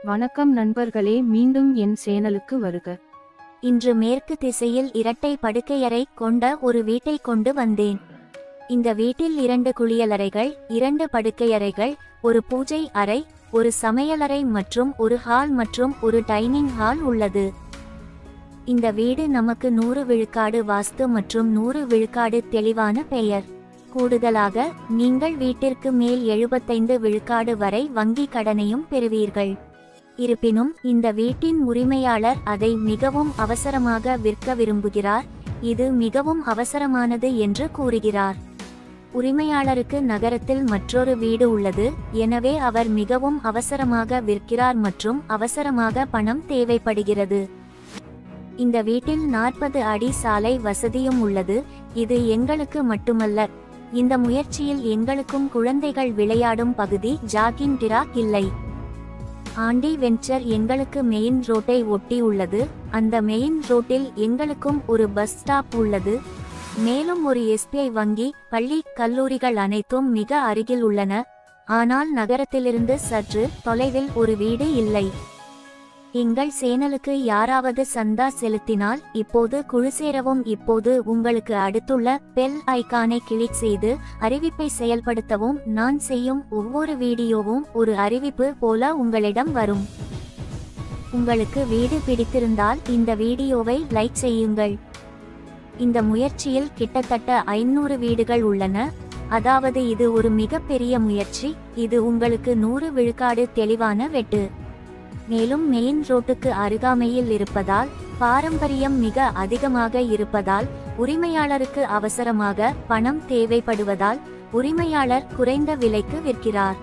வணக்கம் நண்பர்களே மீண்டும் என் சேனலுக்கு வருக இன்று மேற்கு திசையில் இரட்டை படுக்கையறை கொண்ட ஒரு வீட்டை கொண்டு வந்தேன் இந்த வீட்டில் இரண்டு குளியலறைகள் இரண்டு படுக்கையறைகள் ஒரு பூஜை அறை ஒரு சமையலறை மற்றும் ஒரு ஹால் மற்றும் ஒரு டைனிங் ஹால் உள்ளது இந்த வீடு நமக்கு நூறு விழுக்காடு வாஸ்து மற்றும் நூறு விழுக்காடு தெளிவான பெயர் கூடுதலாக நீங்கள் வீட்டிற்கு மேல் எழுபத்தைந்து விழுக்காடு வரை வங்கி கடனையும் பெறுவீர்கள் இருப்பினும் இந்த வீட்டின் உரிமையாளர் அதை மிகவும் அவசரமாக விற்க விரும்புகிறார் இது மிகவும் அவசரமானது என்று கூறுகிறார் உரிமையாளருக்கு நகரத்தில் மற்றொரு வீடு உள்ளது எனவே அவர் மிகவும் அவசரமாக விற்கிறார் மற்றும் அவசரமாக பணம் தேவைப்படுகிறது இந்த வீட்டில் நாற்பது அடி சாலை வசதியும் உள்ளது இது எங்களுக்கு மட்டுமல்ல இந்த முயற்சியில் எங்களுக்கும் குழந்தைகள் விளையாடும் பகுதி ஜாகிங் டிராக் இல்லை ஆண்டி வெஞ்சர் எங்களுக்கு மெயின் ரோட்டை ஒட்டி உள்ளது அந்த மெயின் ரோட்டில் எங்களுக்கும் ஒரு பஸ் ஸ்டாப் உள்ளது மேலும் ஒரு எஸ்பிஐ வங்கி பள்ளி கல்லூரிகள் அனைத்தும் மிக அருகில் உள்ளன ஆனால் நகரத்திலிருந்து சற்று தொலைவில் ஒரு வீடு இல்லை எங்கள் சேனலுக்கு யாராவது சந்தா செலுத்தினால் இப்போது குழு சேரவும் இப்போது உங்களுக்கு அடுத்துள்ள பெல் ஐகானை கிளிக் செய்து அறிவிப்பை செயல்படுத்தவும் நான் செய்யும் ஒவ்வொரு வீடியோவும் ஒரு அறிவிப்பு போல உங்களிடம் வரும் உங்களுக்கு வீடு பிடித்திருந்தால் இந்த வீடியோவை லைக் செய்யுங்கள் இந்த முயற்சியில் கிட்டத்தட்ட ஐநூறு வீடுகள் உள்ளன அதாவது இது ஒரு மிகப்பெரிய முயற்சி இது உங்களுக்கு நூறு விழுக்காடு தெளிவான வெட்டு மேலும் மெயின் ரோட்டுக்கு அருகாமையில் இருப்பதால் பாரம்பரியம் மிக அதிகமாக இருப்பதால் உரிமையாளருக்கு அவசரமாக பணம் தேவைப்படுவதால் உரிமையாளர் குறைந்த விலைக்கு விற்கிறார்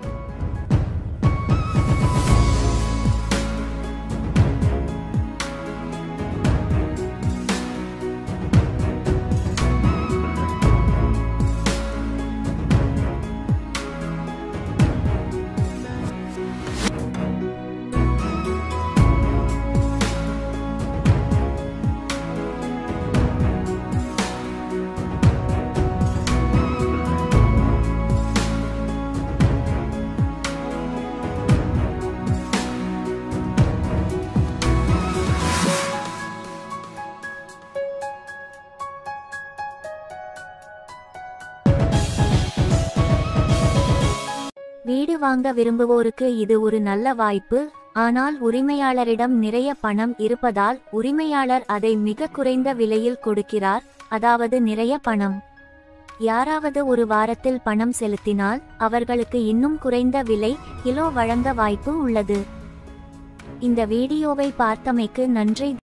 வீடு வாங்க விரும்புவோருக்கு இது ஒரு நல்ல வாய்ப்பு ஆனால் உரிமையாளரிடம் நிறைய பணம் இருப்பதால் உரிமையாளர் அதை மிக குறைந்த விலையில் கொடுக்கிறார் அதாவது நிறைய பணம் யாராவது ஒரு வாரத்தில் பணம் செலுத்தினால் அவர்களுக்கு இன்னும் குறைந்த விலை கிலோ வழங்க வாய்ப்பு உள்ளது இந்த வீடியோவை பார்த்தமைக்கு நன்றி